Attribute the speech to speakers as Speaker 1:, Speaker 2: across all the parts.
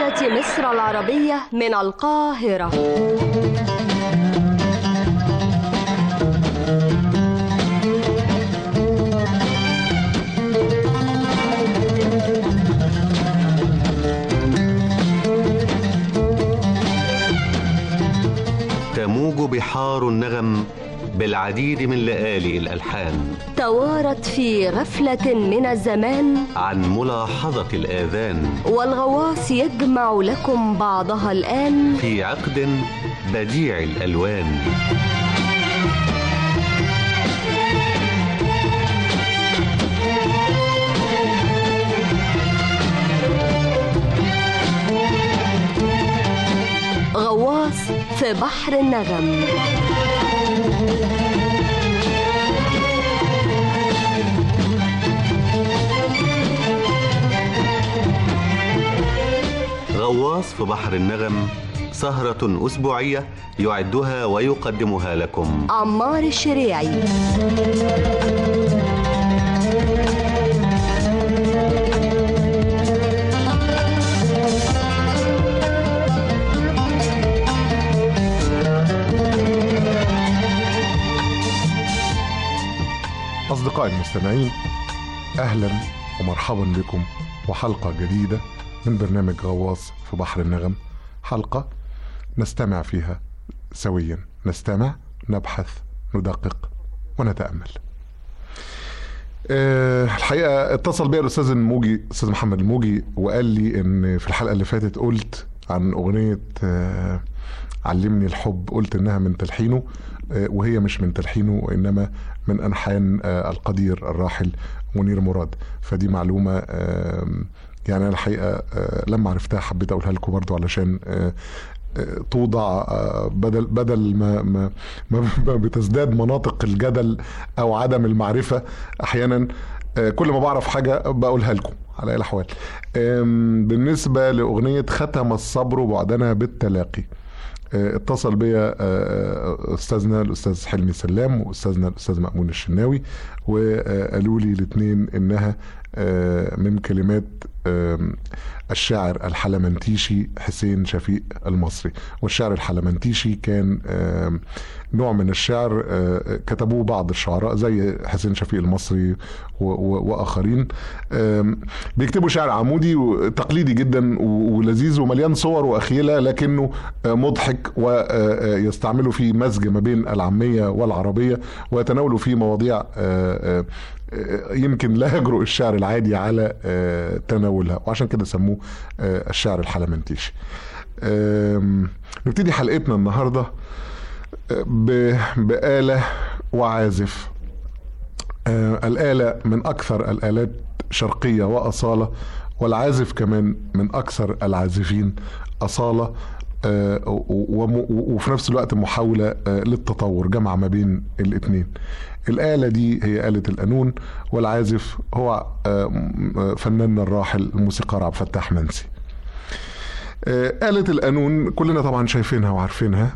Speaker 1: إذاعة مصر العربية من القاهرة
Speaker 2: تموج بحار النغم بالعديد من لآلئ الألحان
Speaker 1: توارت في غفلة من الزمان
Speaker 2: عن ملاحظة الآذان
Speaker 1: والغواص يجمع لكم بعضها الآن
Speaker 2: في عقد بديع الألوان
Speaker 1: غواص في بحر النغم
Speaker 2: غواص في بحر النغم سهرة أسبوعية يعدها ويقدمها لكم
Speaker 1: عمار الشريعي
Speaker 3: أصدقائي المستمعين أهلا ومرحبا بكم وحلقة جديدة من برنامج غواص في بحر النغم حلقة نستمع فيها سويا نستمع نبحث ندقق ونتأمل أه الحقيقة اتصل بي الأستاذ الموجي أستاذ محمد الموجي وقال لي إن في الحلقة اللي فاتت قلت عن أغنية أه علمني الحب قلت إنها من تلحينه أه وهي مش من تلحينه وإنما من ألحان القدير الراحل منير مراد فدي معلومة يعني أنا الحقيقة لما عرفتها حبيت أقولها لكم برضو علشان توضع بدل بدل ما ما ما بتزداد مناطق الجدل او عدم المعرفه احيانا كل ما بعرف حاجه بقولها لكم على اي الاحوال بالنسبه لاغنيه ختم الصبر بعدنا بالتلاقي اتصل بيا استاذنا الاستاذ حلمي سلام واستاذنا الاستاذ مامون الشناوي وقالوا لي الاثنين انها من كلمات الشاعر الحلمنتيشي حسين شفيق المصري والشعر الحلمنتيشي كان نوع من الشعر كتبوه بعض الشعراء زي حسين شفيق المصري واخرين بيكتبوا شعر عمودي تقليدي جدا ولذيذ ومليان صور واخيله لكنه مضحك ويستعملوا فيه مزج ما بين العاميه والعربيه ويتناولوا فيه مواضيع يمكن لا يجرؤ الشعر العادي على تناولها وعشان كده سموه الشعر الحلمنتيشي نبتدي حلقتنا النهارده بآلة وعازف الآلة من أكثر الآلات شرقية وأصالة والعازف كمان من أكثر العازفين أصالة وفي نفس الوقت محاولة للتطور جمع ما بين الاثنين الآلة دي هي آلة القانون والعازف هو فناننا الراحل الموسيقار عبد الفتاح منسي آلة القانون كلنا طبعا شايفينها وعارفينها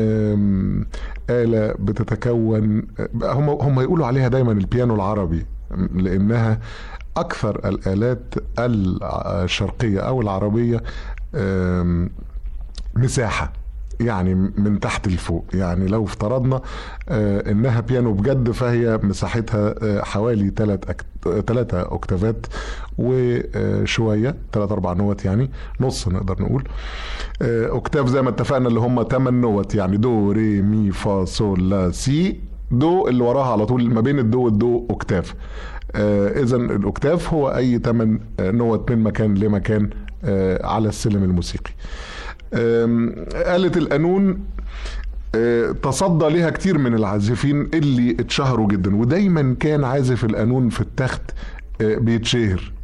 Speaker 3: آلة بتتكون هم هم يقولوا عليها دايما البيانو العربي لأنها أكثر الآلات الشرقية أو العربية مساحة يعني من تحت لفوق يعني لو افترضنا آه انها بيانو بجد فهي مساحتها آه حوالي 3 أكت... 3 اوكتافات وشويه 3 4 نوت يعني نص نقدر نقول آه اوكتاف زي ما اتفقنا اللي هم 8 نوت يعني دو ري مي فا صول لا سي دو اللي وراها على طول ما بين الدو والدو اوكتاف اذا الاوكتاف هو اي 8 نوت من مكان لمكان على السلم الموسيقي آلة القانون تصدى لها كتير من العازفين اللي اتشهروا جدا ودايما كان عازف القانون في التخت بيتشهر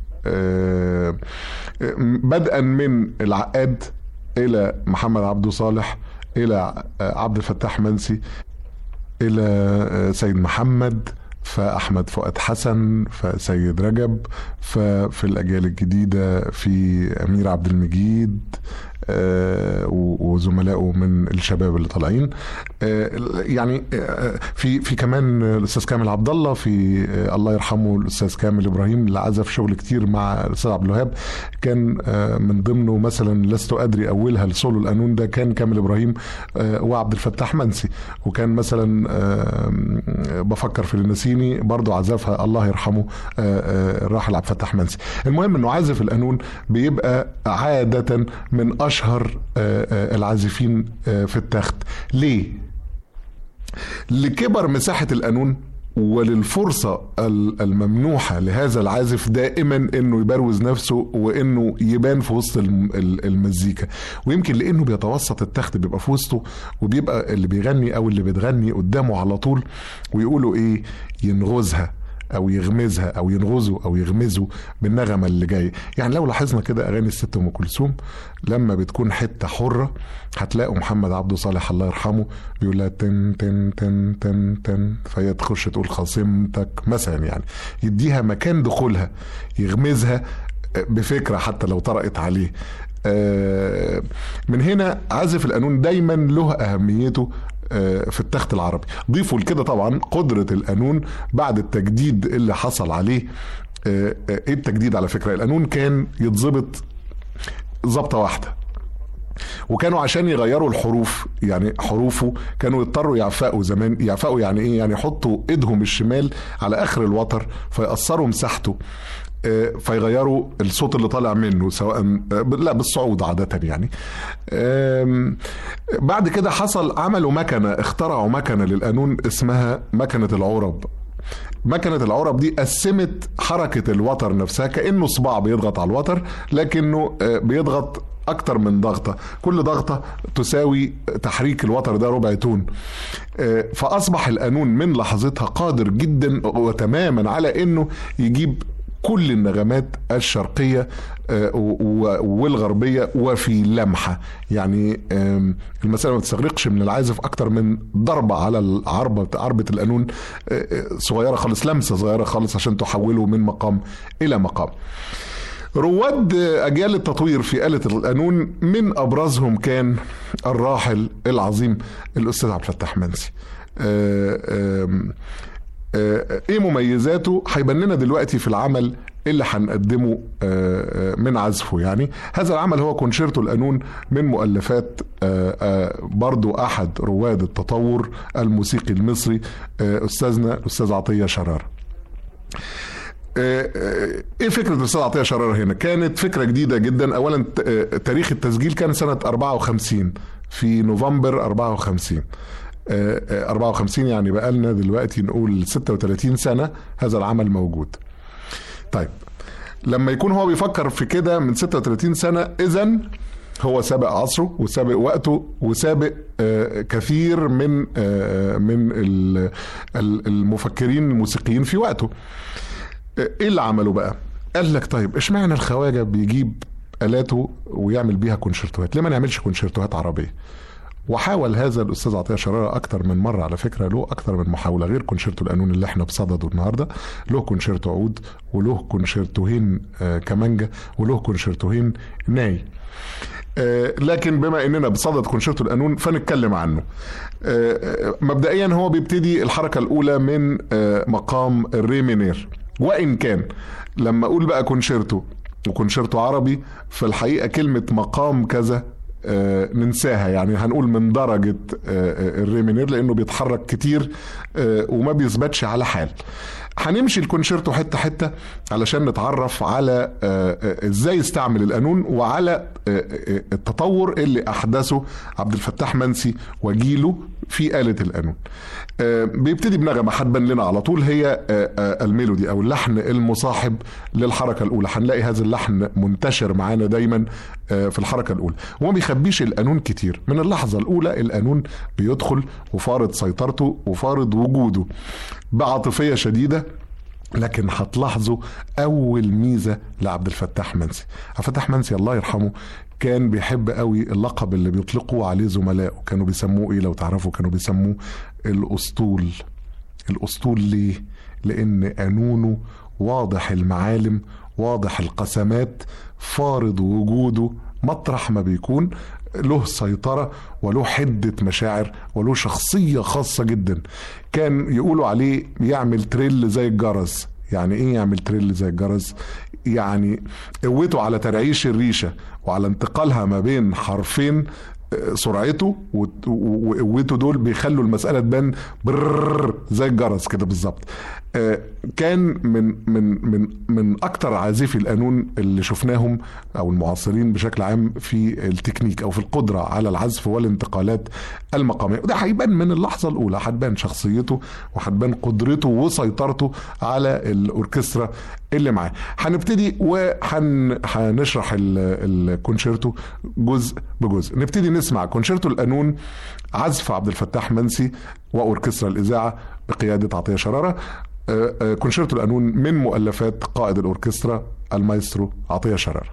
Speaker 3: بدءا من العقاد الى محمد عبده صالح الى عبد الفتاح منسي الى سيد محمد فأحمد فؤاد حسن فسيد رجب ففي الأجيال الجديدة في أمير عبد المجيد آه، و- وزملائه من الشباب اللي طالعين آه، يعني آه، في في كمان الاستاذ كامل عبد الله في آه، الله يرحمه الاستاذ كامل ابراهيم اللي عزف شغل كتير مع الاستاذ عبد الوهاب كان آه، من ضمنه مثلا لست ادري اولها لسولو القانون ده كان كامل ابراهيم آه، وعبد الفتاح منسي وكان مثلا آه، بفكر في النسيني برضو عزفها الله يرحمه آه، آه، الراحل عبد الفتاح منسي المهم انه عازف القانون بيبقى عاده من اشهر آه، آه، العازفين آه، في التخت ليه لكبر مساحه القانون وللفرصة ال- الممنوحة لهذا العازف دائما انه يبروز نفسه وانه يبان في وسط الم- ال- المزيكا ويمكن لانه بيتوسط التخت بيبقى في وسطه وبيبقى اللي بيغني او اللي بتغني قدامه على طول ويقولوا ايه ينغزها او يغمزها او ينغزوا او يغمزوا بالنغمه اللي جايه يعني لو لاحظنا كده اغاني الست ام كلثوم لما بتكون حته حره هتلاقوا محمد عبده صالح الله يرحمه بيقول لها تن تن تن تن تن فهي تخش تقول خصيمتك مثلا يعني يديها مكان دخولها يغمزها بفكره حتى لو طرقت عليه آه، من هنا عازف القانون دايما له اهميته آه، في التخت العربي ضيفوا لكده طبعا قدرة القانون بعد التجديد اللي حصل عليه آه، آه، ايه التجديد على فكرة القانون كان يتظبط ظبطة واحدة وكانوا عشان يغيروا الحروف يعني حروفه كانوا يضطروا يعفقوا زمان يعفقوا يعني ايه يعني يحطوا ايدهم الشمال على اخر الوتر فيقصروا مساحته آه، فيغيروا الصوت اللي طالع منه سواء آه، لا بالصعود عادة يعني آم، بعد كده حصل عملوا مكنة اخترعوا مكنة للقانون اسمها مكنة العرب مكنة العرب دي قسمت حركة الوتر نفسها كأنه صباع بيضغط على الوتر لكنه آه، بيضغط أكتر من ضغطة كل ضغطة تساوي تحريك الوتر ده ربع تون آه، فأصبح القانون من لحظتها قادر جدا وتماما على أنه يجيب كل النغمات الشرقية آه، و- و- والغربية وفي لمحة يعني آم، المسألة ما بتستغرقش من العازف أكتر من ضربة على العربة عربة القانون آه، آه، صغيرة خالص لمسة صغيرة خالص عشان تحوله من مقام إلى مقام رواد أجيال التطوير في آلة القانون من أبرزهم كان الراحل العظيم الأستاذ عبد الفتاح منسي آه، آم، آه، ايه مميزاته هيبان لنا دلوقتي في العمل اللي هنقدمه آه، آه، من عزفه يعني هذا العمل هو كونشيرتو القانون من مؤلفات آه، آه، برضو احد رواد التطور الموسيقي المصري آه، استاذنا الاستاذ عطيه شراره آه، آه، ايه فكره الاستاذ عطيه شراره هنا؟ كانت فكره جديده جدا، اولا ت- آه، تاريخ التسجيل كان سنه 54 في نوفمبر 54 آه، آه، 54 يعني بقى لنا دلوقتي نقول 36 سنه هذا العمل موجود. طيب لما يكون هو بيفكر في كده من 36 سنه اذا هو سابق عصره وسابق وقته وسابق آه، كثير من آه، من ال- ال- المفكرين الموسيقيين في وقته. ايه اللي عمله بقى؟ قال لك طيب اشمعنى الخواجه بيجيب الاته ويعمل بيها كونشيرتوهات؟ ليه ما نعملش كونشيرتوهات عربيه؟ وحاول هذا الاستاذ عطيه شراره اكتر من مره على فكره له اكتر من محاوله غير كونشيرتو القانون اللي احنا بصدده النهارده له كونشيرتو عود وله كونشيرتوهين آه كمانجا وله كونشيرتوهين ناي آه، لكن بما اننا بصدد كونشيرتو القانون فنتكلم عنه آه، آه، مبدئيا هو بيبتدي الحركه الاولى من آه، مقام الري مينير وان كان لما اقول بقى كونشيرتو وكونشيرتو عربي فالحقيقه كلمه مقام كذا آه، ننساها يعني هنقول من درجة آه، آه، الري مينير لأنه بيتحرك كتير آه، وما بيثبتش على حال هنمشي الكونشيرتو حتة حتة علشان نتعرف على آه، آه، ازاي يستعمل القانون وعلى آه، آه، التطور اللي أحدثه عبد الفتاح منسي وجيله في آلة القانون آه، بيبتدي بنغمة هتبان لنا على طول هي آه، آه، الميلودي أو اللحن المصاحب للحركة الأولى هنلاقي هذا اللحن منتشر معانا دايما آه، في الحركة الأولى وما بيخبيش القانون كتير من اللحظة الأولى القانون بيدخل وفارض سيطرته وفارض وجوده بعاطفية شديدة لكن هتلاحظوا اول ميزه لعبد الفتاح منسي عبد الفتاح منسي الله يرحمه كان بيحب قوي اللقب اللي بيطلقوا عليه زملائه كانوا بيسموه ايه لو تعرفوا كانوا بيسموه الاسطول الاسطول ليه لان قانونه واضح المعالم واضح القسمات فارض وجوده مطرح ما بيكون له سيطرة وله حدة مشاعر وله شخصية خاصة جدا كان يقولوا عليه يعمل تريل زي الجرس يعني ايه يعمل تريل زي الجرس يعني قوته على ترعيش الريشة وعلى انتقالها ما بين حرفين آه، سرعته و- و- وقوته دول بيخلوا المسألة تبان برر زي الجرس كده بالظبط آه، كان من من من من اكتر عازفي القانون اللي شفناهم او المعاصرين بشكل عام في التكنيك او في القدره على العزف والانتقالات المقاميه وده هيبان من اللحظه الاولى هتبان شخصيته وهتبان قدرته وسيطرته على الاوركسترا اللي معاه هنبتدي وهنشرح الكونشيرتو جزء بجزء نبتدي نسمع كونشيرتو القانون عزف عبد الفتاح منسي واوركسترا الاذاعه بقياده عطيه شراره آه، آه، كونشيرتو القانون من مؤلفات قائد الاوركسترا المايسترو عطيه شراره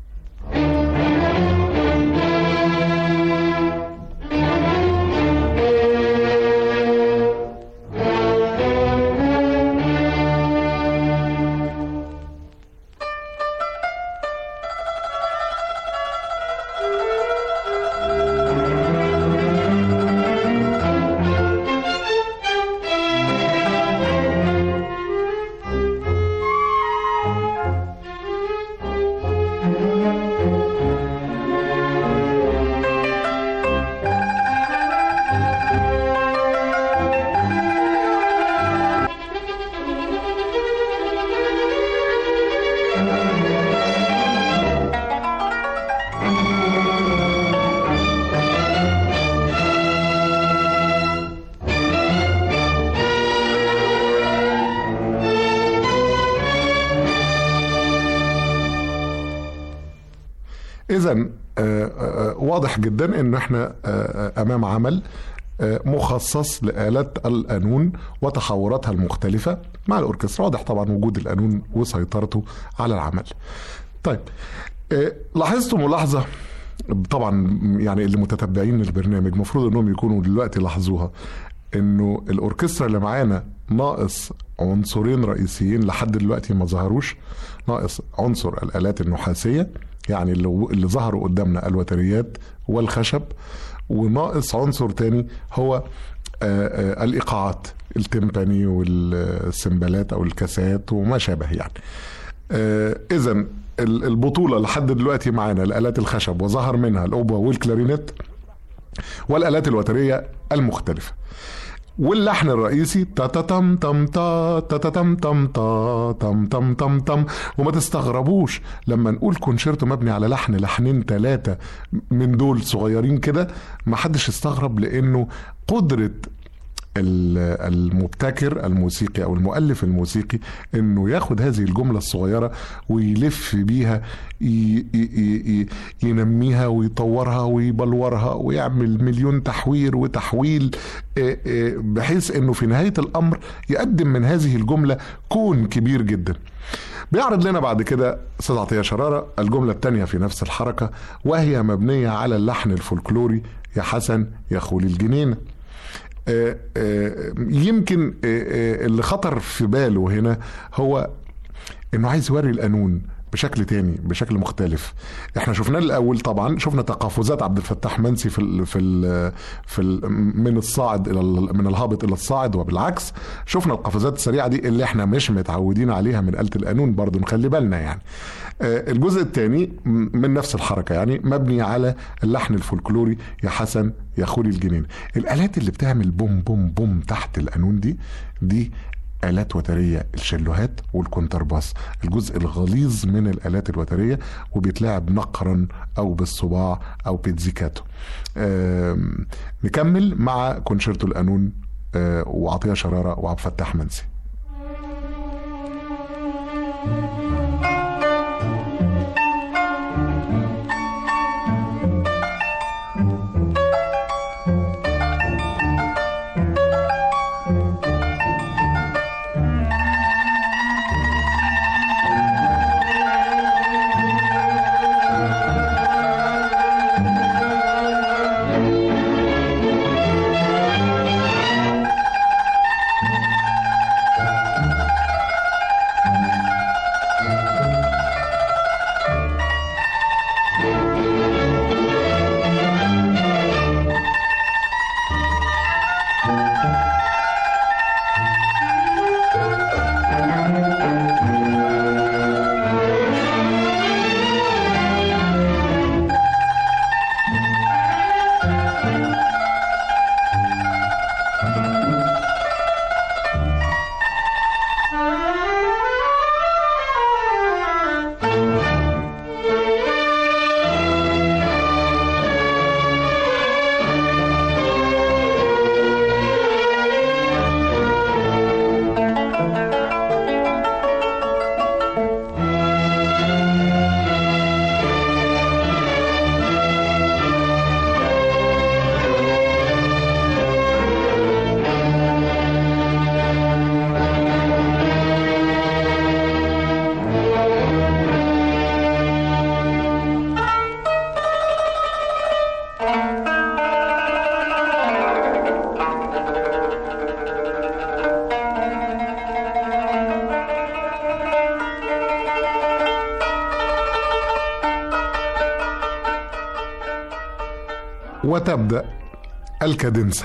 Speaker 3: اذا واضح جدا ان احنا آه، آه، امام عمل آه، مخصص لآلات القانون وتحوراتها المختلفة مع الأوركسترا واضح طبعا وجود القانون وسيطرته على العمل طيب آه، لاحظتوا ملاحظة طبعا يعني اللي متتبعين البرنامج المفروض انهم يكونوا دلوقتي لاحظوها انه الاوركسترا اللي معانا ناقص عنصرين رئيسيين لحد دلوقتي ما ظهروش ناقص عنصر الالات النحاسيه يعني اللي, اللي ظهروا قدامنا الوتريات والخشب وناقص عنصر تاني هو آه، آه، الايقاعات التيمباني والسمبالات او الكاسات وما شابه يعني اذا البطوله لحد دلوقتي معانا الالات الخشب وظهر منها الاوبا والكلارينيت والالات الوتريه المختلفه واللحن الرئيسي تا تا تم تم تا تا تا تم تم تا تم تم تم تم وما تستغربوش لما نقول كونشيرتو مبني على لحن لحنين ثلاثة من دول صغيرين كده ما حدش يستغرب لانه قدرة ال- المبتكر الموسيقي او المؤلف الموسيقي انه ياخد هذه الجمله الصغيره ويلف بيها ي- ي- ي- ي- ينميها ويطورها ويبلورها ويعمل مليون تحوير وتحويل آه، آه، بحيث انه في نهايه الامر يقدم من هذه الجمله كون كبير جدا بيعرض لنا بعد كده استاذ عطيه شراره الجمله الثانيه في نفس الحركه وهي مبنيه على اللحن الفولكلوري يا حسن يا خولي الجنينه آه، آه، يمكن آه، آه، اللي خطر في باله هنا هو انه عايز يوري القانون بشكل تاني بشكل مختلف احنا شفناه الاول طبعا شفنا تقافزات عبد الفتاح منسي في ال في ال في ال من الصاعد الى ال- من الهابط الى الصاعد وبالعكس شفنا القفزات السريعه دي اللي احنا مش متعودين عليها من آلة القانون برضو نخلي بالنا يعني آه، الجزء الثاني من نفس الحركه يعني مبني على اللحن الفولكلوري يا حسن يا خولي الجنين الالات اللي بتعمل بوم بوم بوم تحت القانون دي دي آلات وترية الشلوهات والكونترباس الجزء الغليظ من الآلات الوترية وبيتلعب نقرا أو بالصباع أو بيتزيكاتو آم، نكمل مع كونشيرتو القانون آه، وعطية شرارة وعبد الفتاح منسي وتبدا الكادنسه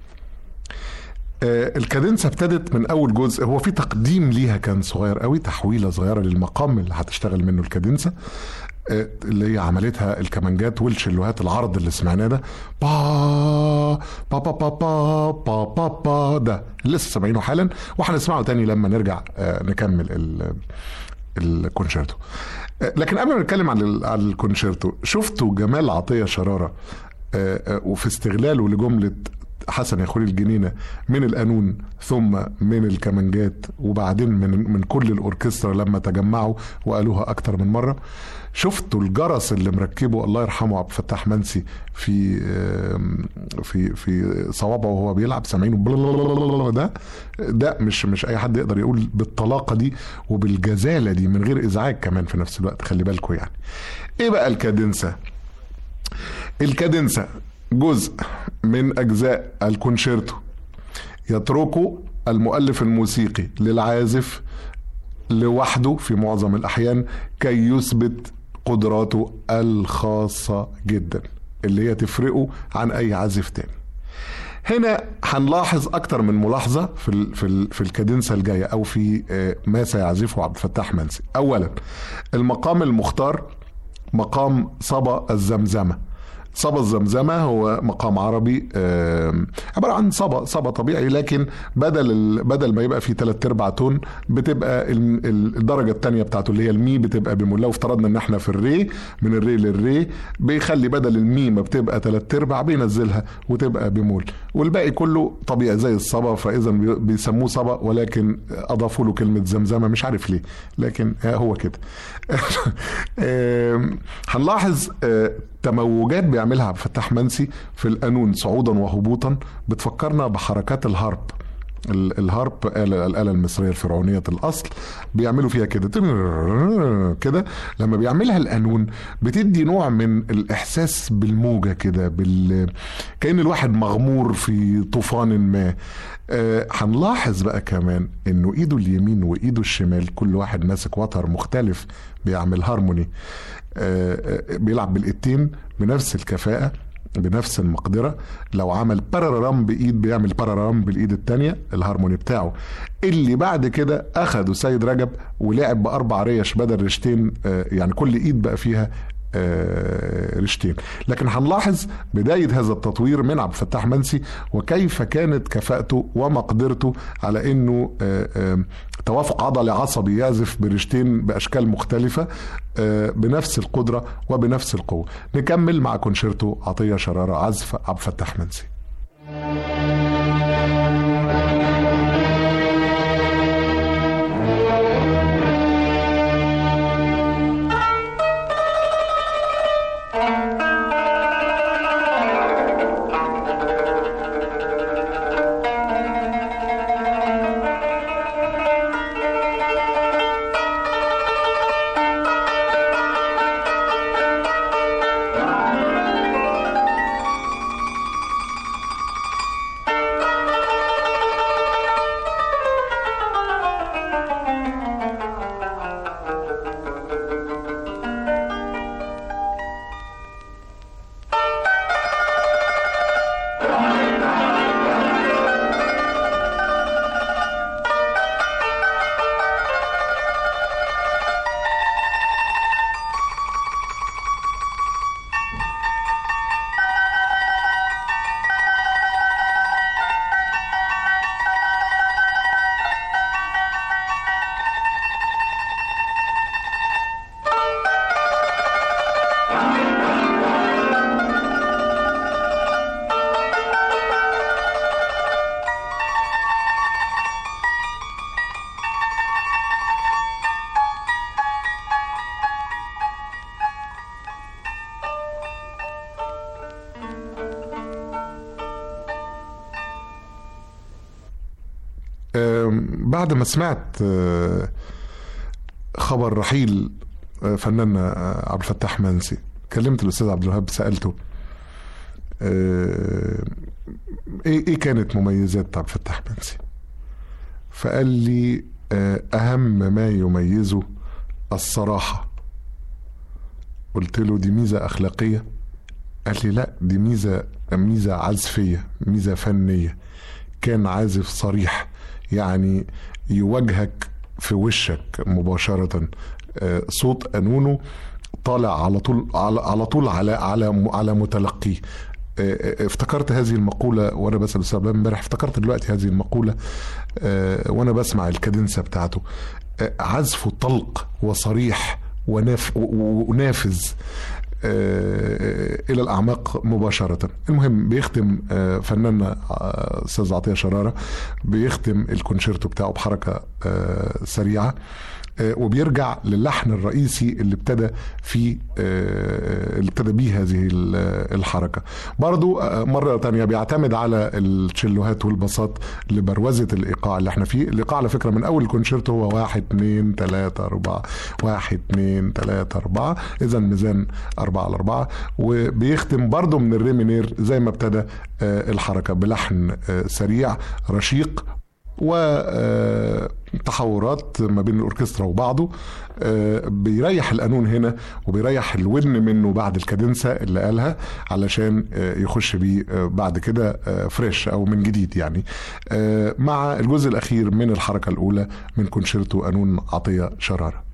Speaker 3: آه، الكادنسه ابتدت من اول جزء هو في تقديم ليها كان صغير قوي تحويله صغيره للمقام اللي هتشتغل منه الكادنسه آه، اللي هي عملتها الكمانجات والشلوهات العرض اللي سمعناه ده با با با با با با با, با ده اللي لسه سامعينه حالا وهنسمعه تاني لما نرجع آه، نكمل ال- الكونشيرتو آه، لكن قبل ما نتكلم عن ال- عن الكونشيرتو شفتوا جمال عطيه شراره آه، آه، وفي استغلاله لجمله حسن يا خليل الجنينه من القانون ثم من الكمانجات وبعدين من من كل الاوركسترا لما تجمعوا وقالوها اكتر من مره شفتوا الجرس اللي مركبه الله يرحمه عبد الفتاح منسي في آم، في في صوابعه وهو بيلعب سامعينه بلللللل ده ده مش مش اي حد يقدر يقول بالطلاقه دي وبالجزاله دي من غير ازعاج كمان في نفس الوقت خلي بالكم يعني ايه بقى الكادنسه الكادنسه جزء من اجزاء الكونشيرتو يتركه المؤلف الموسيقي للعازف لوحده في معظم الاحيان كي يثبت قدراته الخاصه جدا اللي هي تفرقه عن اي عازف تاني هنا هنلاحظ اكتر من ملاحظه في ال في ال في الكادنسه الجايه او في آه، ما سيعزفه عبد الفتاح منسي اولا المقام المختار مقام صبا الزمزمه صبا الزمزمة هو مقام عربي آم، عبارة عن صبا صبا طبيعي لكن بدل ال- بدل ما يبقى فيه تلات ارباع تون بتبقى ال- ال- الدرجة التانية بتاعته اللي هي المي بتبقى بمول لو افترضنا ان احنا في الري من الري للري بيخلي بدل المي ما بتبقى تلات ارباع بينزلها وتبقى بمول والباقي كله طبيعي زي الصبا فاذا بي- بيسموه صبا ولكن اضافوا له كلمة زمزمة مش عارف ليه لكن هو كده آم، هنلاحظ آه، تموجات بيعملها عبد الفتاح منسي في القانون صعودا وهبوطا بتفكرنا بحركات الهارب ال- الهارب آلة الآلة المصرية الفرعونية الأصل بيعملوا فيها كده كده لما بيعملها القانون بتدي نوع من الإحساس بالموجة كده بال كأن الواحد مغمور في طوفان ما آه، هنلاحظ بقى كمان انه ايده اليمين وايده الشمال كل واحد ماسك وتر مختلف بيعمل هارموني آه، آه، بيلعب بالايدين بنفس الكفاءة بنفس المقدرة لو عمل بارارام بإيد بيعمل بارارام بالإيد التانية الهارموني بتاعه اللي بعد كده أخده سيد رجب ولعب بأربع ريش بدل ريشتين آه، يعني كل إيد بقى فيها آه، ريشتين لكن هنلاحظ بداية هذا التطوير من عبد الفتاح منسي وكيف كانت كفاءته ومقدرته على انه آه، آه، توافق عضلي عصبي يعزف بريشتين باشكال مختلفة آه، بنفس القدرة وبنفس القوة نكمل مع كونشيرتو عطية شرارة عزف عبد الفتاح منسي آم، بعد ما سمعت آه، خبر رحيل آه، فناننا آه، عبد الفتاح منسي كلمت الاستاذ عبد الوهاب سالته آه، ايه ايه كانت مميزات عبد الفتاح منسي فقال لي آه، اهم ما يميزه الصراحه قلت له دي ميزه اخلاقيه قال لي لا دي ميزه ميزه عزفيه ميزه فنيه كان عازف صريح يعني يواجهك في وشك مباشره آه، صوت قانونه طالع على طول على, على طول على على على متلقيه آه، آه، افتكرت هذه المقولة وأنا بسأل الأستاذ عبد امبارح افتكرت دلوقتي هذه المقولة آه، وأنا بسمع الكادنسة بتاعته آه، عزفه طلق وصريح وناف و- ونافذ آه، الى الاعماق مباشره المهم بيختم آه، فناننا آه، استاذ عطيه شراره بيختم الكونشيرتو بتاعه بحركه آه، سريعه آه، وبيرجع للحن الرئيسي اللي ابتدى في آه، اللي ابتدى بيه هذه ال- الحركه برضو آه، مره تانية بيعتمد على التشيلوهات والبساط لبروزه الايقاع اللي احنا فيه الايقاع على فكره من اول كونشيرتو هو واحد اتنين تلاته اربعه واحد اتنين تلاته اربعه اذا ميزان اربعه على اربعه وبيختم برضو من الريمينير زي ما ابتدى آه، الحركه بلحن آه، سريع رشيق وتحورات ما بين الاوركسترا وبعضه آه، بيريح القانون هنا وبيريح الودن منه بعد الكادنسة اللي قالها علشان آه، يخش بيه آه، بعد كده آه، فريش او من جديد يعني آه، مع الجزء الاخير من الحركة الاولى من كونشيرتو قانون عطية شرارة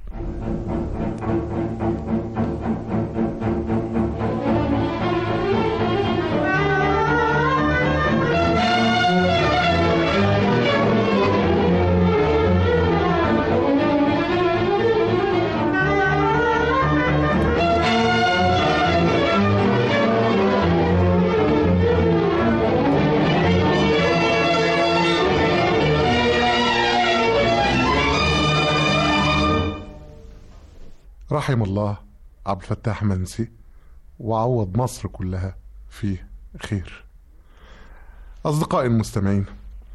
Speaker 3: رحم الله عبد الفتاح منسي وعوض مصر كلها فيه خير أصدقائي المستمعين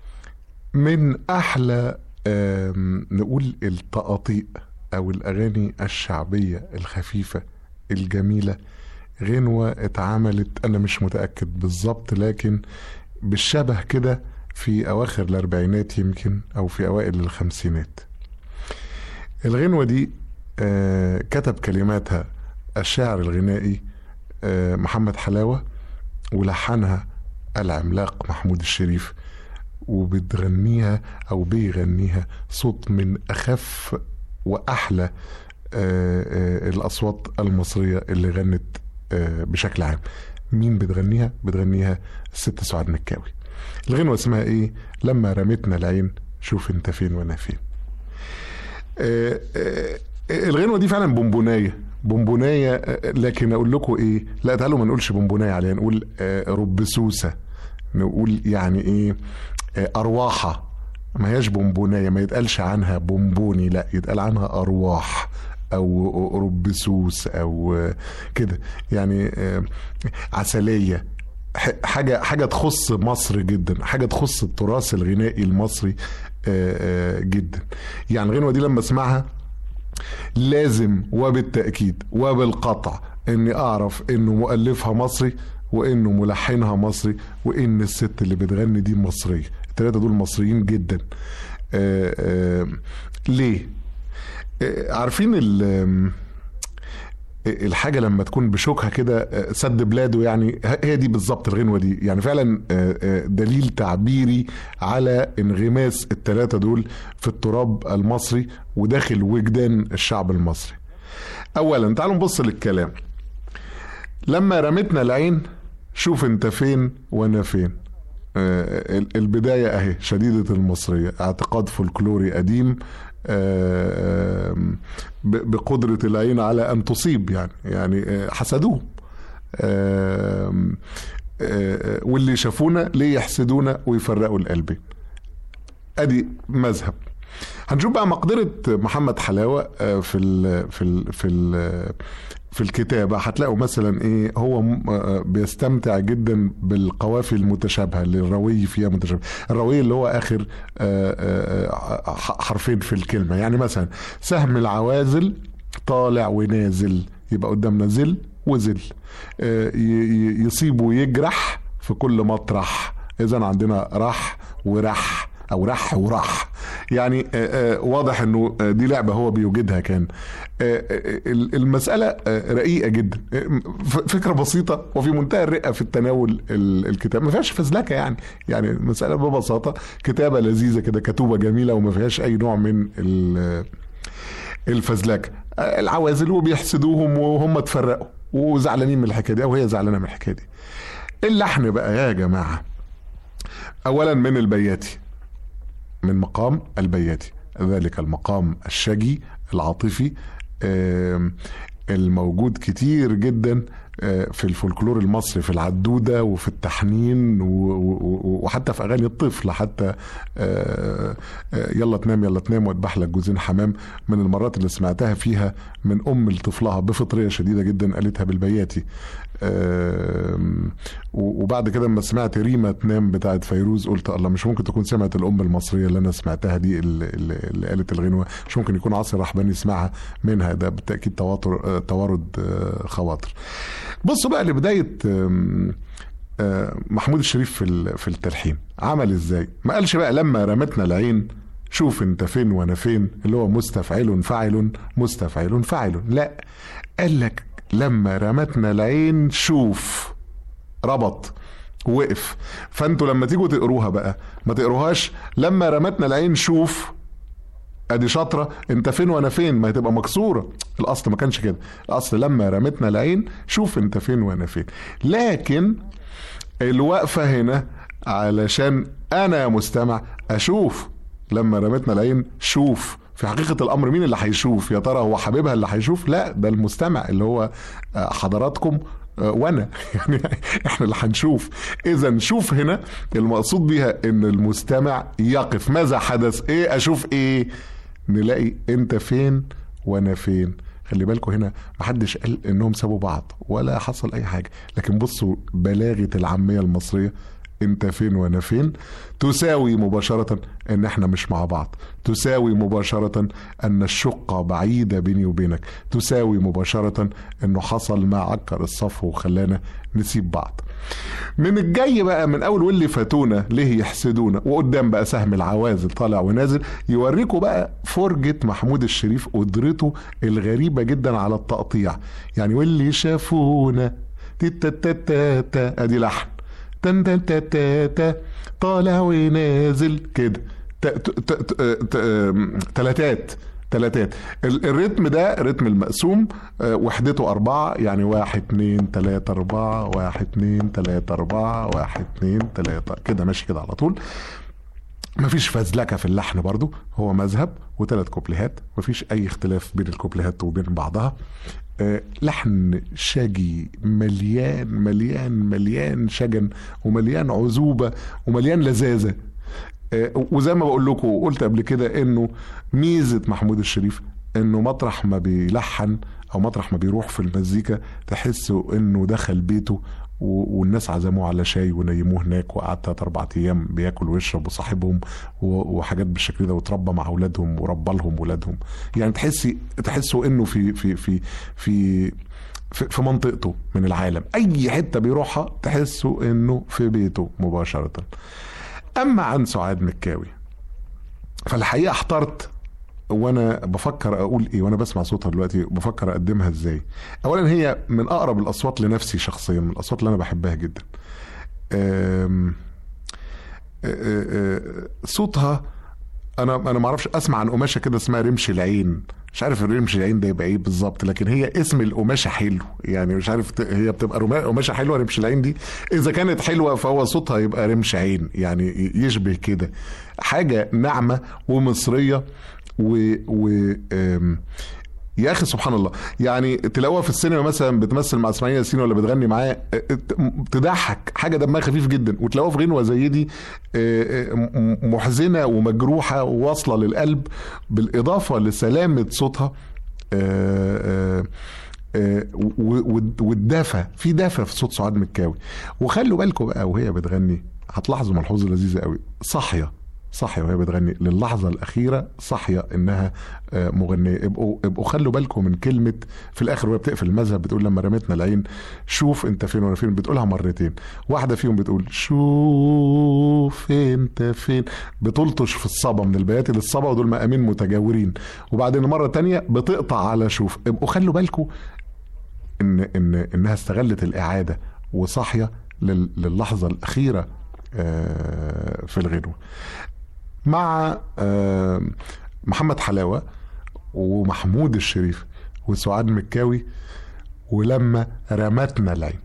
Speaker 3: من أحلى آم، نقول التقاطيع أو الأغاني الشعبية الخفيفة الجميلة غنوة اتعملت أنا مش متأكد بالظبط لكن بالشبه كده في أواخر الأربعينات يمكن أو في أوائل الخمسينات الغنوة دي آه، كتب كلماتها الشاعر الغنائي آه، محمد حلاوة ولحنها العملاق محمود الشريف وبتغنيها أو بيغنيها صوت من أخف وأحلى آه، آه، الأصوات المصرية اللي غنت آه، بشكل عام مين بتغنيها؟ بتغنيها الست سعاد مكاوي الغنوة اسمها ايه؟ لما رمتنا العين شوف انت فين وانا فين آه، آه، الغنوه دي فعلا بونبونايه بونبونايه آه، لكن اقول لكم ايه لا تعالوا ما نقولش بونبونايه عليها نقول آه، رب سوسه نقول يعني ايه آه، ارواحه ما هياش بونبونايه ما يتقالش عنها بونبوني لا يتقال عنها ارواح او رب سوس او آه، كده يعني آه، عسليه ح- حاجه حاجه تخص مصر جدا حاجه تخص التراث الغنائي المصري آه، آه، جدا يعني الغنوه دي لما اسمعها لازم وبالتاكيد وبالقطع اني اعرف انه مؤلفها مصري وانه ملحنها مصري وان الست اللي بتغني دي مصريه الثلاثه دول مصريين جدا آه، آه، ليه آه، عارفين ال الحاجة لما تكون بشوكها كده سد بلاده يعني هي دي بالظبط الغنوة دي يعني فعلا دليل تعبيري على انغماس الثلاثة دول في التراب المصري وداخل وجدان الشعب المصري أولا تعالوا نبص للكلام لما رمتنا العين شوف انت فين وانا فين آه، ال- البداية اهي شديدة المصرية اعتقاد فولكلوري قديم آه، ب- بقدرة العين على أن تصيب يعني يعني آه، حسدوه آم، آه، واللي شافونا ليه يحسدونا ويفرقوا القلبين ادي مذهب هنشوف بقى مقدرة محمد حلاوة آه، في ال في ال في ال في الكتابة هتلاقوا مثلا ايه هو م- آه، بيستمتع جدا بالقوافي المتشابهة اللي الروي فيها متشابه الروي اللي هو اخر آه، آه، آه، حرفين في الكلمة يعني مثلا سهم العوازل طالع ونازل يبقى قدامنا زل وزل آه، ي- ي- يصيب ويجرح في كل مطرح اذا عندنا رح ورح او رح وراح يعني آه، آه، واضح انه آه، دي لعبه هو بيوجدها كان آه، آه، المساله آه، رقيقه جدا آه، ف- فكره بسيطه وفي منتهى الرقه في التناول ال- الكتاب ما فيهاش فزلكه يعني يعني المساله ببساطه كتابه لذيذه كده كتوبه جميله وما فيهاش اي نوع من ال- الفزلكه آه، العوازل وبيحسدوهم وهم اتفرقوا وزعلانين من الحكايه دي او هي زعلانه من الحكايه دي اللحن بقى يا جماعه اولا من البياتي من مقام البياتي ذلك المقام الشجي العاطفي آم، الموجود كتير جدا آه، في الفولكلور المصري في العدودة وفي التحنين و- و- و- وحتى في أغاني الطفل حتى آه، آه، يلا تنام يلا تنام واذبح لك جوزين حمام من المرات اللي سمعتها فيها من أم لطفلها بفطرية شديدة جدا قالتها بالبياتي آم، و- وبعد كده لما سمعت ريما تنام بتاعت فيروز قلت الله مش ممكن تكون سمعت الام المصريه اللي انا سمعتها دي اللي, اللي اللي قالت الغنوه مش ممكن يكون عاصي رحباني يسمعها منها ده بالتاكيد تواتر آه، توارد آه، خواطر بصوا بقى لبدايه آم، آه، محمود الشريف في ال- في التلحين عمل ازاي ما قالش بقى لما رمتنا العين شوف انت فين وانا فين اللي هو مستفعل فاعل مستفعل فاعل لا قال لك لما رمتنا العين شوف ربط وقف فانتوا لما تيجوا تقروها بقى ما تقروهاش لما رمتنا العين شوف ادي شاطره انت فين وانا فين ما هتبقى مكسوره الاصل ما كانش كده الاصل لما رمتنا العين شوف انت فين وانا فين لكن الوقفه هنا علشان انا مستمع اشوف لما رمتنا العين شوف في حقيقة الأمر مين اللي هيشوف يا ترى هو حبيبها اللي هيشوف لا ده المستمع اللي هو آه، حضراتكم آه، وانا يعني احنا اللي هنشوف اذا شوف هنا المقصود بيها ان المستمع يقف ماذا حدث ايه اشوف ايه نلاقي انت فين وانا فين خلي بالكم هنا محدش قال انهم سابوا بعض ولا حصل اي حاجه لكن بصوا بلاغه العاميه المصريه انت فين وانا فين تساوي مباشرة ان احنا مش مع بعض تساوي مباشرة ان الشقة بعيدة بيني وبينك تساوي مباشرة انه حصل ما عكر الصفو وخلانا نسيب بعض من الجاي بقى من اول واللي فاتونا ليه يحسدونا وقدام بقى سهم العوازل طالع ونازل يوريكم بقى فرجة محمود الشريف قدرته الغريبة جدا على التقطيع يعني واللي شافونا تيتا ادي لحن تن تن تا تا تا طالع ونازل كده ت- ت- ت- ت- ت- تلاتات تلاتات ال- الريتم ده رتم المقسوم آه، وحدته أربعة يعني واحد اتنين تلاتة أربعة واحد اتنين تلاتة أربعة واحد اتنين تلاتة كده ماشي كده على طول مفيش فزلكه في اللحن برضو هو مذهب وثلاث كوبليهات مفيش اي اختلاف بين الكوبليهات وبين بعضها آه، لحن شجي مليان مليان مليان شجن ومليان عذوبه ومليان لذاذه آه، وزي ما بقول لكم وقلت قبل كده انه ميزه محمود الشريف انه مطرح ما بيلحن او مطرح ما بيروح في المزيكا تحسوا انه دخل بيته و- والناس عزموه على شاي ونيموه هناك وقعد تلات اربع ايام بياكل ويشرب وصاحبهم و- وحاجات بالشكل ده وتربى مع اولادهم وربى لهم ولادهم يعني تحسي تحسوا انه في في في في في في منطقته من العالم اي حته بيروحها تحسوا انه في بيته مباشره اما عن سعاد مكاوي فالحقيقه احترت وانا بفكر اقول ايه وانا بسمع صوتها دلوقتي بفكر اقدمها ازاي اولا هي من اقرب الاصوات لنفسي شخصيا من الاصوات اللي انا بحبها جدا أم أه- أه- صوتها انا انا ما اعرفش اسمع عن قماشه كده اسمها رمش العين مش عارف رمش العين ده يبقى ايه بالظبط لكن هي اسم القماشه حلو يعني مش عارف ت- هي بتبقى رما- قماشه حلوه رمش العين دي اذا كانت حلوه فهو صوتها يبقى رمش عين يعني ي- يشبه كده حاجه ناعمه ومصريه و, و آم، يا اخي سبحان الله يعني تلاقوها في السينما مثلا بتمثل مع اسماعيل ياسين ولا بتغني معاه اه، ت- تضحك حاجه دمها خفيف جدا وتلاقوها في غنوه زي دي اه، اه، م- محزنه ومجروحه وواصله للقلب بالاضافه لسلامه صوتها اه، اه، اه، و- و- والدفى في دفى في صوت سعاد مكاوي وخلوا بالكم بقى وهي بتغني هتلاحظوا ملحوظه لذيذه قوي صاحيه صاحيه وهي بتغني للحظه الاخيره صاحيه انها آه، مغنيه ابقوا ابقوا خلوا بالكم من كلمه في الاخر وهي بتقفل المذهب بتقول لما رمتنا العين شوف انت فين وانا فين بتقولها مرتين واحده فيهم بتقول شوف انت فين بتلطش في الصبا من البياتي للصبا ودول مقامين متجاورين وبعدين مره تانية بتقطع على شوف ابقوا خلوا بالكم ان ان انها استغلت الاعاده وصاحيه لل- للحظه الاخيره آه، في الغنوه مع آه، محمد حلاوه ومحمود الشريف وسعاد مكاوي ولما رمتنا العين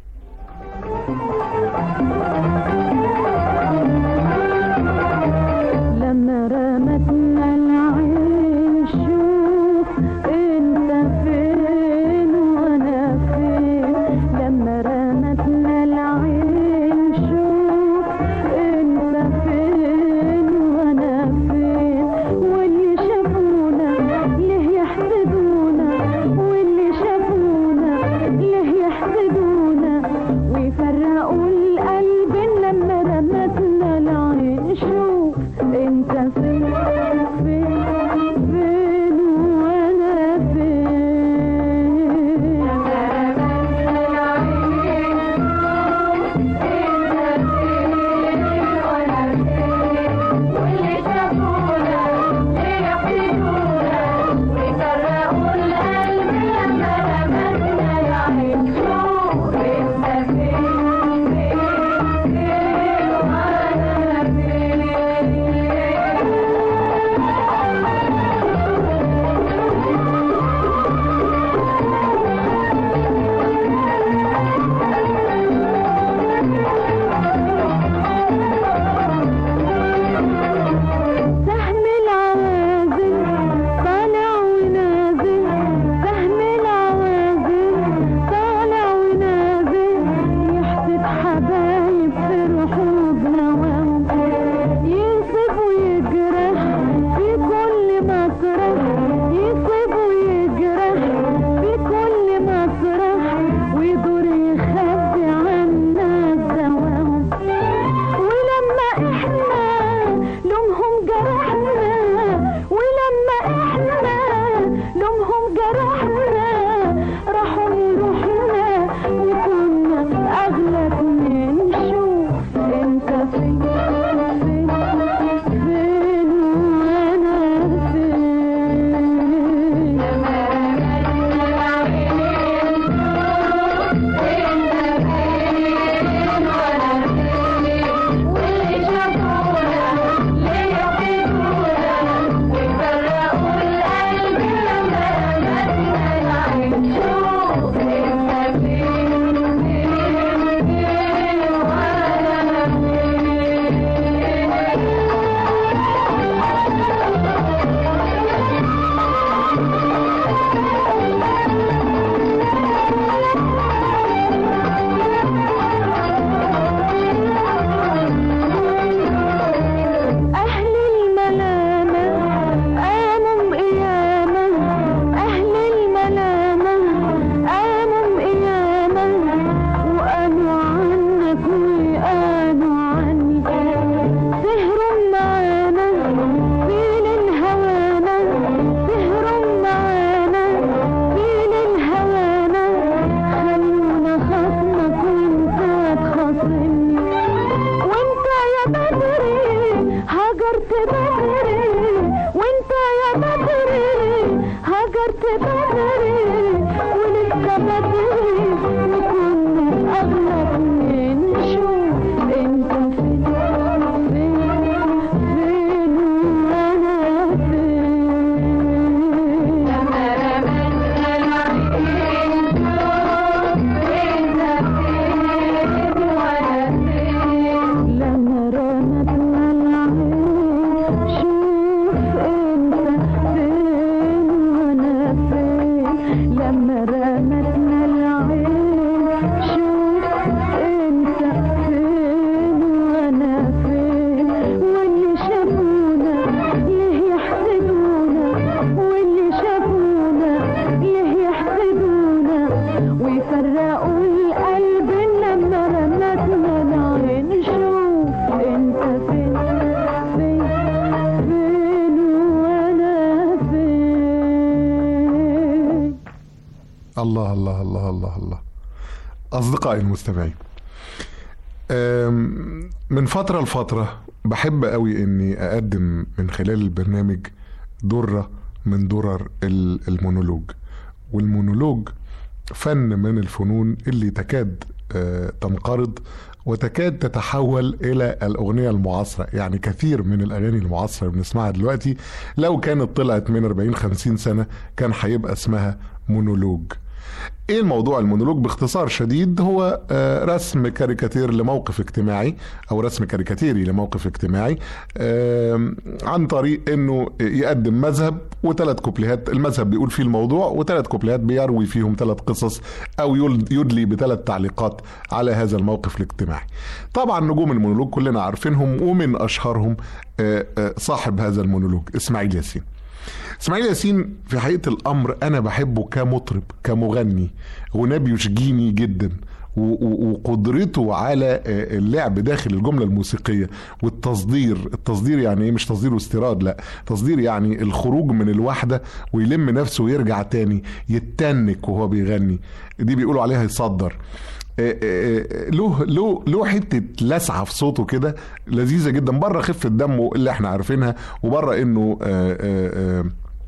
Speaker 4: لما رمتنا العين شوف انت فين وانا فين لما رمتنا العين شوف انت فين وانا فين واللي شافونا ليه يحسدونا واللي شافونا ليه يحسدونا ويفرقوا القلب لما رمتنا العين شوف انت فين فين فين وانا سهم العوازل طالع ونازل سهم العوازل طالع ونازل يحسد حبايب فرحوا بنواهم ينصب ويجرح في كل مسرح ينصب ويجرح في كل مسرح ويدور يخبي عنا الدواهم ولما احنا لومهم جرحنا ولما احنا لومهم جرحنا راحوا يروحنا وكنا اغلى من شوف انت فين فين فين وانا أهل الملامة قاموا قيامة أهل الملامة قاموا قيامة وقالوا عنك وقالوا عني سهروا معانا فين الهوانا سهروا معانا فين الهوانا خلونا خصمك وانت تخاصمني وانت يا بدري هجرت بدري وانت يا بدري هجرت بدري ولسه بدري وكنا اغلى من شوف انت فين فين فين وانا فين لما رمتنا العين لما رمتنا العين شوف انت فين وانا فين لما رمتنا العين شوف انت فين وانا فين واللي شافونا ليه يحسدونا واللي شافونا ليه يحسدونا ويفرقوا القلب لما رمتنا العين شوف انت فين فين
Speaker 3: الله الله الله الله الله أصدقائي المستمعين أم، من فترة لفترة بحب قوي إني أقدم من خلال البرنامج درة من درر ال- المونولوج والمونولوج فن من الفنون اللي تكاد آه، تنقرض وتكاد تتحول الى الاغنيه المعاصره يعني كثير من الاغاني المعاصره اللي بنسمعها دلوقتي لو كانت طلعت من 40 50 سنه كان هيبقى اسمها مونولوج ايه الموضوع المونولوج باختصار شديد هو آه، رسم كاريكاتير لموقف اجتماعي او رسم كاريكاتيري لموقف اجتماعي آم، عن طريق انه يقدم مذهب وثلاث كوبليهات المذهب بيقول فيه الموضوع وثلاث كوبليهات بيروي فيهم ثلاث قصص او يل- يدلي بثلاث تعليقات على هذا الموقف الاجتماعي طبعا نجوم المونولوج كلنا عارفينهم ومن اشهرهم آه، آه، صاحب هذا المونولوج اسماعيل ياسين اسماعيل ياسين في حقيقه الامر انا بحبه كمطرب كمغني غناه بيشجيني جدا و- و- وقدرته على آه، اللعب داخل الجمله الموسيقيه والتصدير التصدير يعني ايه مش تصدير واستيراد لا تصدير يعني الخروج من الوحده ويلم نفسه ويرجع تاني يتنك وهو بيغني دي بيقولوا عليها يصدر آه، آه، آه، له له له حته لسعه في صوته كده لذيذه جدا بره خفه دمه اللي احنا عارفينها وبره انه آه، آه، آه،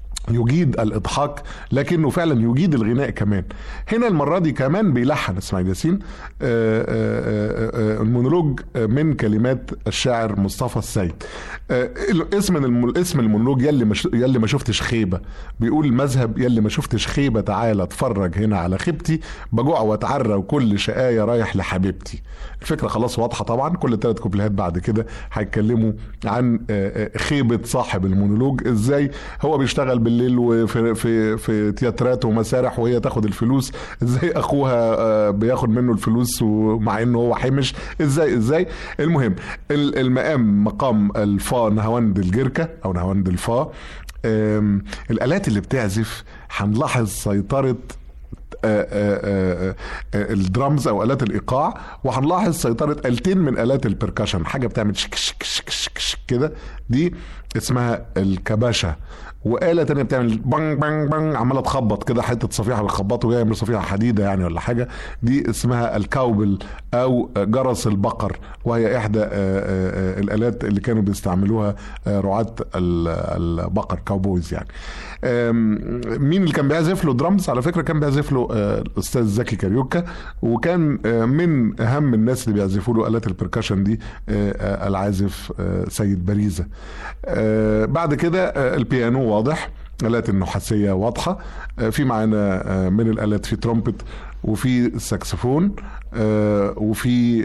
Speaker 3: يجيد الاضحاك لكنه فعلا يجيد الغناء كمان هنا المره دي كمان بيلحن اسماعيل ياسين آه، آه، آه، آه، المونولوج آه، من كلمات الشاعر مصطفى السيد آه، اسم الم- اسم المونولوج يلي مش يلي ما شفتش خيبه بيقول المذهب يلي ما شفتش خيبه تعالى اتفرج هنا على خيبتي بجوع واتعرى وكل شقايه رايح لحبيبتي الفكره خلاص واضحه طبعا كل ثلاث كوبليهات بعد كده هيتكلموا عن آه، آه، خيبه صاحب المونولوج ازاي هو بيشتغل بالليل وفي في في تياترات ومسارح وهي تاخد الفلوس ازاي اخوها آه، بياخد منه الفلوس ومع انه هو حمش ازاي ازاي المهم ال- المقام مقام الفا نهاوند الجركه او نهاوند الفا آم، الالات اللي بتعزف هنلاحظ سيطره آه، آه، آه، آه، الدرامز او الات الايقاع وهنلاحظ سيطره التين من الات البركشن حاجه بتعمل شك شك شك شك شك كده دي اسمها الكباشه وآلة تانية بتعمل بانج بانج بانج عمالة تخبط كده حتة صفيحة بيخبطوا جاية من صفيحة حديدة يعني ولا حاجة دي اسمها الكاوبل أو جرس البقر وهي إحدى آه، آه، آه، الآلات اللي كانوا بيستعملوها آه، رعاة ال- البقر كاوبويز يعني آم، مين اللي كان بيعزف له درامز على فكرة كان بيعزف له آه، الأستاذ زكي كاريوكا وكان آه، من أهم الناس اللي بيعزفوا له آلات البركشن دي آه، آه، العازف آه، سيد باريزة آه، بعد كده آه، البيانو واضح الآلات النحاسية واضحة آه، في معانا آه، من الآلات في ترومبت وفي الساكسفون آه، وفي آه،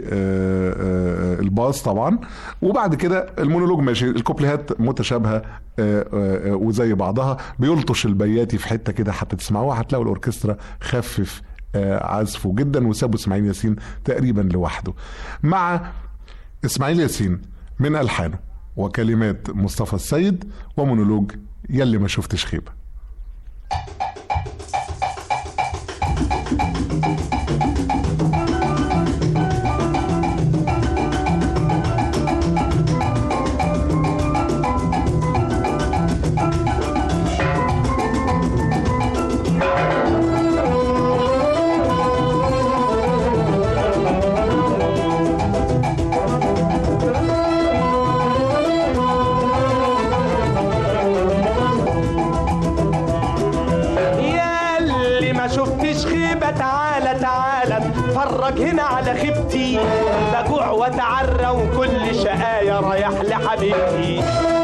Speaker 3: آه، الباص طبعا وبعد كده المونولوج ماشي الكوبليهات متشابهه آه، آه، وزي بعضها بيلطش البياتي في حته كده حتى تسمعوها هتلاقوا الاوركسترا خفف آه، عزفه جدا وسابوا اسماعيل ياسين تقريبا لوحده مع اسماعيل ياسين من الحانه وكلمات مصطفى السيد ومونولوج يلي ما شفتش خيبه
Speaker 5: يا اللي ما شفتش خيبة تعالى تعالى اتفرج هنا على خيبتي بجوع واتعرى وكل شقايا رايح لحبيبتي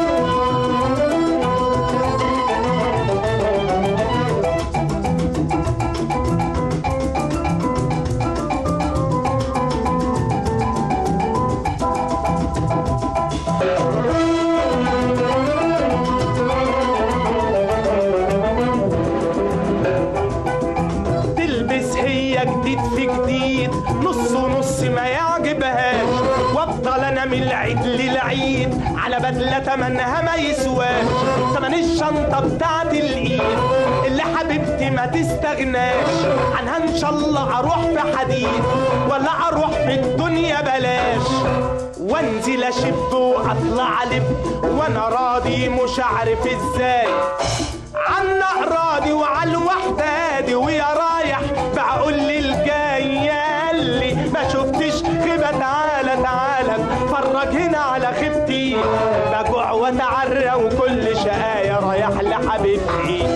Speaker 5: تلبس هي جديد في جديد نص ونص ما يعجبهاش وافضل انا من العيد للعيد على بدله تمنها ما يسواش تمن الشنطه بتاعت الايد اللي حبيبتي ما تستغناش عنها ان شاء الله اروح في حديد ولا اروح في الدنيا بلاش وانزل اشب واطلع لب وانا راضي مش عارف ازاي عالنقرادي وعلى الوحدادي ويا رايح بقول للجاي اللي ما شفتش خيبة تعالى تعالى اتفرج هنا على خيبتي بجوع واتعرى وكل شقايا رايح لحبيبتي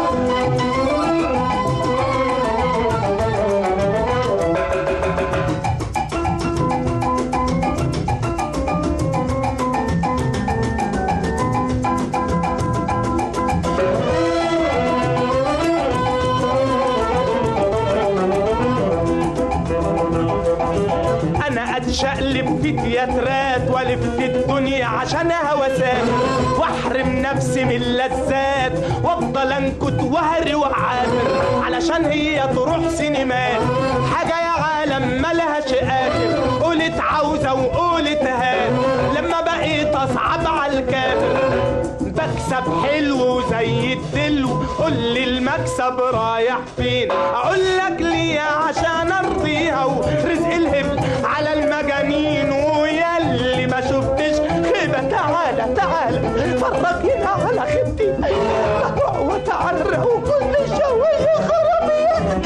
Speaker 5: انا اتشقلب في تياترات والف في الدنيا عشان هوسات واحرم نفسي من اللذات وافضل انكت وهري وعافر علشان هي تروح سينمات حاجه يا عالم ملهاش اخر قولت عاوزه وقولت هات لما بقيت اصعب على الكافر بكسب حلو وزي الدلو قول لي المكسب رايح فين اقول لك ليه عشان ارضيها ورزق الهب على المجانين وياللي ما شفتش خيبه تعالى تعالى فرج هنا على خيبتي بجوع واتعرى وكل شويه خرابيط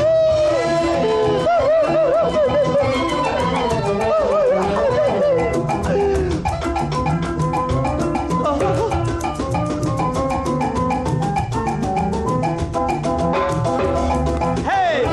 Speaker 5: هي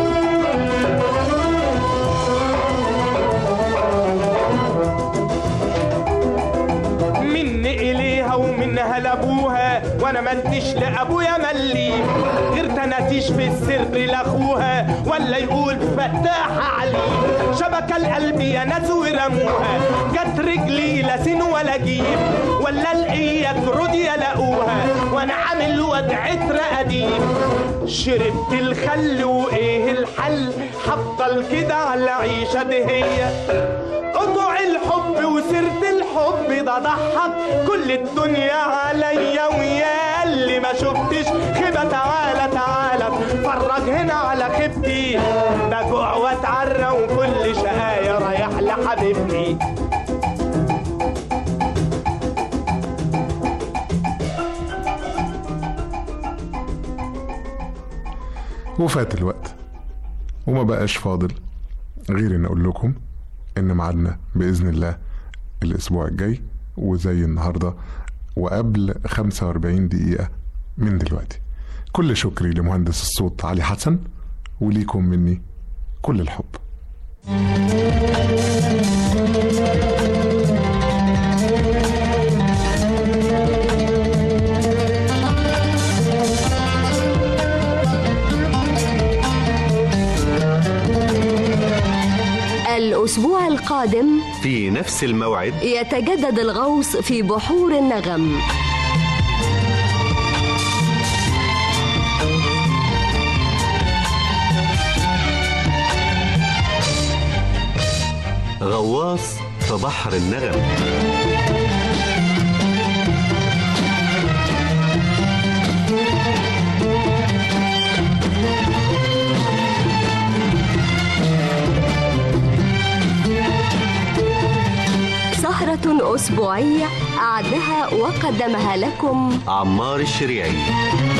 Speaker 5: من إليها ومنها لأبوها وأنا مديش لأبويا ملي غير تناتيش في السر لأخوها ولا يقول فتاح عليه شبك القلب يا ناس ورموها جت رجلي لا سين ولا جيب ولا القية رد يلاقوها وأنا عامل وضعت قديم شربت الخل وإيه الحل هفضل كده على عيشة دهية قطع الحب وسيرة الحب ده ضحك كل الدنيا عليا ويا اللي ما شفتش خيبة تعالى تعالى اتفرج هنا على خيبتي بجوع واتعرى وكل شقايا رايح لحبيبتي
Speaker 3: وفات الوقت وما بقاش فاضل غير ان اقول لكم ان ميعادنا باذن الله الاسبوع الجاي وزي النهارده وقبل 45 دقيقه من دلوقتي كل شكري لمهندس الصوت علي حسن وليكم مني كل الحب
Speaker 1: الأسبوع القادم
Speaker 2: في نفس الموعد
Speaker 1: يتجدد الغوص في بحور النغم
Speaker 2: غواص في بحر النغم
Speaker 1: سهرة أسبوعية أعدها وقدمها لكم
Speaker 2: عمار الشريعي